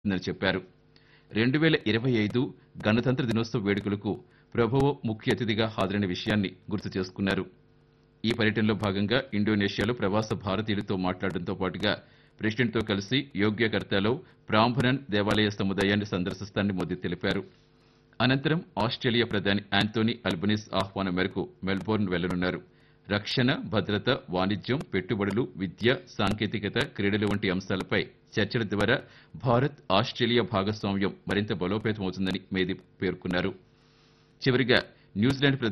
ఉందని చెప్పారు రెండు వేల ఇరవై ఐదు గణతంత్ర దినోత్సవ వేడుకలకు ప్రభువో ముఖ్య అతిథిగా హాజరైన విషయాన్ని గుర్తు చేసుకున్నారు ఈ పర్యటనలో భాగంగా ఇండోనేషియాలో ప్రవాస భారతీయులతో మాట్లాడడంతో పాటుగా ప్రెసిడెంట్తో కలిసి యోగ్యకర్తాలో ప్రాంభనన్ దేవాలయ సముదాయాన్ని సందర్శిస్తానని మోదీ తెలిపారు అనంతరం ఆస్ట్రేలియా ప్రధాని యాంటోనీ అల్బనీస్ ఆహ్వానం మేరకు మెల్బోర్న్ వెళ్లనున్నారు రక్షణ భద్రత వాణిజ్యం పెట్టుబడులు విద్య సాంకేతికత క్రీడలు వంటి అంశాలపై చర్చల ద్వారా భారత్ ఆస్ట్రేలియా భాగస్వామ్యం మరింత బలోపేతమవుతుందని మోదీ పేర్కొన్నారు చివరిగా న్యూజిలాండ్ ప్రధాని